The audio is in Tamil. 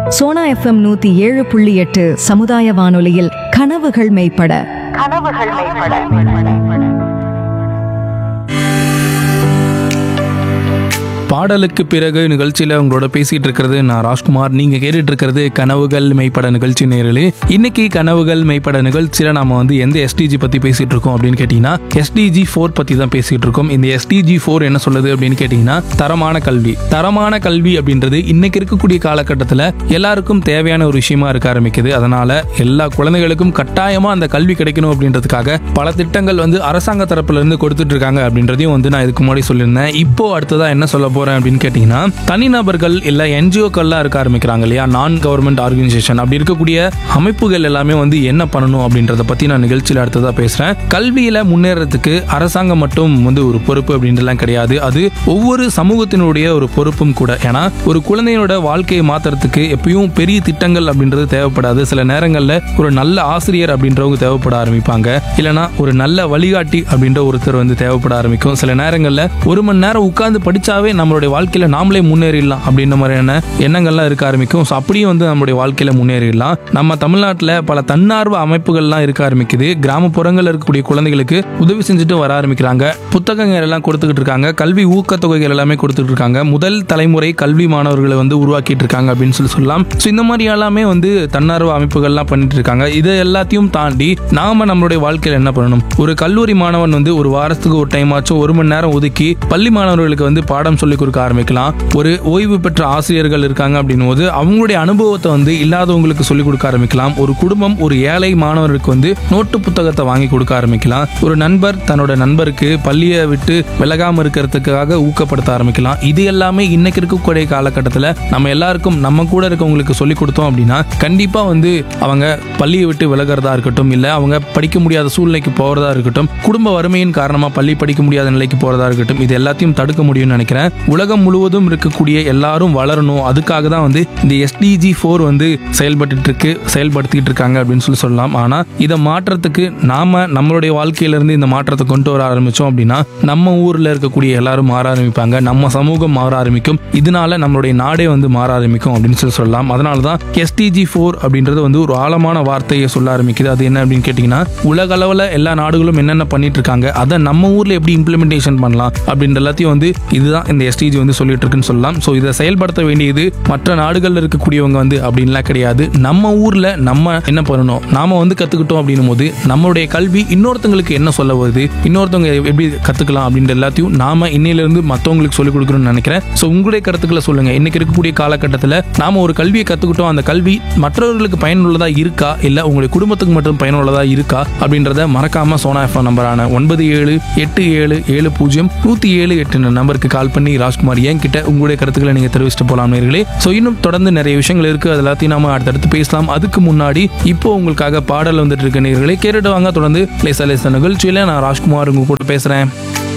சோனா எஃப்எம் நூத்தி ஏழு புள்ளி எட்டு சமுதாய வானொலியில் கனவுகள் மெய்ப்பட கனவுகள் மேம்பட பாடலுக்கு பிறகு நிகழ்ச்சியில் உங்களோட பேசிட்டு இருக்கிறது நான் ராஜ்குமார் நீங்க கேட்டுட்டு இருக்கிறது கனவுகள் மெய்ப்பட நிகழ்ச்சி நேரலே இன்னைக்கு கனவுகள் மெய்ப்பட நிகழ்ச்சியில நாம வந்து எந்த எஸ்டிஜி பத்தி பேசிட்டு இருக்கோம் அப்படின்னு கேட்டீங்கன்னா எஸ்டிஜி ஃபோர் பத்தி தான் பேசிட்டு இருக்கோம் இந்த எஸ்டிஜி ஃபோர் என்ன சொல்லுது அப்படின்னு கேட்டீங்கன்னா தரமான கல்வி தரமான கல்வி அப்படின்றது இன்னைக்கு இருக்கக்கூடிய காலகட்டத்தில் எல்லாருக்கும் தேவையான ஒரு விஷயமா இருக்க ஆரம்பிக்குது அதனால எல்லா குழந்தைகளுக்கும் கட்டாயமா அந்த கல்வி கிடைக்கணும் அப்படின்றதுக்காக பல திட்டங்கள் வந்து அரசாங்க தரப்புல இருந்து கொடுத்துட்டு இருக்காங்க அப்படின்றதையும் வந்து நான் இதுக்கு முன்னாடி சொல்லியிருந்தேன் இப்போ அடுத்ததா என்ன சொல்ல போறேன் அப்படின்னு கேட்டீங்கன்னா தனிநபர்கள் இல்ல என்ஜிஓக்கள்லாம் இருக்க ஆரம்பிக்கிறாங்க இல்லையா நான் கவர்மெண்ட் ஆர்கனைசேஷன் அப்படி இருக்கக்கூடிய அமைப்புகள் எல்லாமே வந்து என்ன பண்ணணும் அப்படின்றத பத்தி நான் நிகழ்ச்சியில் அடுத்ததா பேசுறேன் கல்வியில முன்னேறதுக்கு அரசாங்கம் மட்டும் வந்து ஒரு பொறுப்பு அப்படின்றலாம் கிடையாது அது ஒவ்வொரு சமூகத்தினுடைய ஒரு பொறுப்பும் கூட ஏன்னா ஒரு குழந்தையோட வாழ்க்கையை மாத்துறதுக்கு எப்பயும் பெரிய திட்டங்கள் அப்படின்றது தேவைப்படாது சில நேரங்கள்ல ஒரு நல்ல ஆசிரியர் அப்படின்றவங்க தேவைப்பட ஆரம்பிப்பாங்க இல்லைன்னா ஒரு நல்ல வழிகாட்டி அப்படின்ற ஒருத்தர் வந்து தேவைப்பட ஆரம்பிக்கும் சில நேரங்கள்ல ஒரு மணி நேரம் உட்கார்ந்து படிச்சாவே நம்மளுடைய வாழ்க்கையில நாமளே முன்னேறிடலாம் அப்படின்ற மாதிரியான எண்ணங்கள்லாம் இருக்க ஆரம்பிக்கும் ஸோ அப்படியும் வந்து நம்மளுடைய வாழ்க்கையில முன்னேறிடலாம் நம்ம தமிழ்நாட்டில் பல தன்னார்வ அமைப்புகள்லாம் இருக்க ஆரம்பிக்குது கிராமப்புறங்களில் இருக்கக்கூடிய குழந்தைகளுக்கு உதவி செஞ்சுட்டு வர ஆரம்பிக்கிறாங்க புத்தகங்கள் எல்லாம் கொடுத்துக்கிட்டு இருக்காங்க கல்வி ஊக்கத்தொகைகள் எல்லாமே கொடுத்துட்டு இருக்காங்க முதல் தலைமுறை கல்வி மாணவர்களை வந்து உருவாக்கிட்டு இருக்காங்க அப்படின்னு சொல்லி சொல்லலாம் ஸோ இந்த மாதிரி எல்லாமே வந்து தன்னார்வ அமைப்புகள்லாம் பண்ணிட்டு இருக்காங்க இதை எல்லாத்தையும் தாண்டி நாம நம்மளுடைய வாழ்க்கையில் என்ன பண்ணணும் ஒரு கல்லூரி மாணவன் வந்து ஒரு வாரத்துக்கு ஒரு டைம் ஆச்சும் ஒரு மணி நேரம் ஒதுக்கி பள்ளி மாணவர்களுக்கு வந்து பாடம் சொல்லி கொடுக்க ஆரம்பிக்கலாம் ஒரு ஓய்வு பெற்ற ஆசிரியர்கள் இருக்காங்க அப்படின்னும் போது அவங்களுடைய அனுபவத்தை வந்து இல்லாதவங்களுக்கு சொல்லிக் கொடுக்க ஆரம்பிக்கலாம் ஒரு குடும்பம் ஒரு ஏழை மாணவருக்கு வந்து நோட்டு புத்தகத்தை வாங்கி கொடுக்க ஆரம்பிக்கலாம் ஒரு நண்பர் தன்னோட நண்பருக்கு பள்ளியை விட்டு விலகாம இருக்கிறதுக்காக ஊக்கப்படுத்த ஆரம்பிக்கலாம் இது எல்லாமே இன்னைக்கு இருக்கக்கூடிய காலகட்டத்தில் நம்ம எல்லாருக்கும் நம்ம கூட இருக்கவங்களுக்கு சொல்லி கொடுத்தோம் அப்படின்னா கண்டிப்பா வந்து அவங்க பள்ளியை விட்டு விலகிறதா இருக்கட்டும் இல்ல அவங்க படிக்க முடியாத சூழ்நிலைக்கு போறதா இருக்கட்டும் குடும்ப வறுமையின் காரணமா பள்ளி படிக்க முடியாத நிலைக்கு போறதா இருக்கட்டும் இது எல்லாத்தையும் தடுக்க முடியும்னு நினைக்கிறேன் உலகம் முழுவதும் இருக்கக்கூடிய எல்லாரும் வளரணும் அதுக்காக தான் வந்து இந்த எஸ்டிஜி ஃபோர் வந்து செயல்பட்டு இருக்கு செயல்படுத்திட்டு இருக்காங்க அப்படின்னு சொல்லி சொல்லலாம் ஆனா இதை மாற்றத்துக்கு நாம நம்மளுடைய வாழ்க்கையில இருந்து இந்த மாற்றத்தை கொண்டு வர ஆரம்பிச்சோம் அப்படின்னா நம்ம ஊர்ல இருக்கக்கூடிய எல்லாரும் மாற ஆரம்பிப்பாங்க நம்ம சமூகம் மாற ஆரம்பிக்கும் இதனால நம்மளுடைய நாடே வந்து மாற ஆரம்பிக்கும் அப்படின்னு சொல்லி சொல்லலாம் அதனால தான் எஸ்டிஜி ஃபோர் அப்படின்றது வந்து ஒரு ஆழமான வார்த்தையை சொல்ல ஆரம்பிக்குது அது என்ன அப்படின்னு கேட்டிங்கன்னா உலக அளவில் எல்லா நாடுகளும் என்னென்ன பண்ணிட்டு இருக்காங்க அதை நம்ம ஊர்ல எப்படி இம்ப்ளிமெண்டேஷன் பண்ணலாம் அப்படின்ற எல்லாத்தையும் வந்து இதுதான் இந்த எஸ்டிஜி வந்து சொல்லிட்டு இருக்குன்னு சொல்லலாம் ஸோ இதை செயல்படுத்த வேண்டியது மற்ற நாடுகளில் இருக்கக்கூடியவங்க வந்து அப்படின்லாம் கிடையாது நம்ம ஊர்ல நம்ம என்ன பண்ணணும் நாம வந்து கத்துக்கிட்டோம் அப்படின்னும் போது நம்மளுடைய கல்வி இன்னொருத்தங்களுக்கு என்ன சொல்ல வருது இன்னொருத்தவங்க எப்படி கத்துக்கலாம் அப்படின்ற எல்லாத்தையும் நாம இன்னையில இருந்து மற்றவங்களுக்கு சொல்லிக் கொடுக்கணும்னு நினைக்கிறேன் ஸோ உங்களுடைய கருத்துக்களை சொல்லுங்க இன்னைக்கு இருக்கக்கூடிய காலகட்டத்தில் நாம ஒரு கல்வியை கத்துக்கிட்டோம் அந்த கல்வி மற்றவர்களுக்கு பயனுள்ளதா இருக்கா இல்ல உங்களுடைய குடும்பத்துக்கு மட்டும் பயனுள்ளதா இருக்கா அப்படின்றத மறக்காம சோனா எஃப்எம் நம்பரான ஒன்பது ஏழு எட்டு ஏழு ஏழு பூஜ்ஜியம் நூத்தி ஏழு எட்டு நம்பருக்கு கால் பண்ணி ராஜ்குமார் என்கிட்ட உங்களுடைய கருத்துக்களை நீங்க தெரிவிச்சுட்டு போலாம் நேர்களே ஸோ இன்னும் தொடர்ந்து நிறைய விஷயங்கள் இருக்கு அது எல்லாத்தையும் நாம அடுத்தடுத்து பேசலாம் அதுக்கு முன்னாடி இப்போ உங்களுக்காக பாடல் வந்துட்டு இருக்க நேர்களே கேட்டுட்டு வாங்க தொடர்ந்து லேசா லேசா நிகழ்ச்சியில நான் ராஜ்குமார் உங்க கூட பேசுறேன்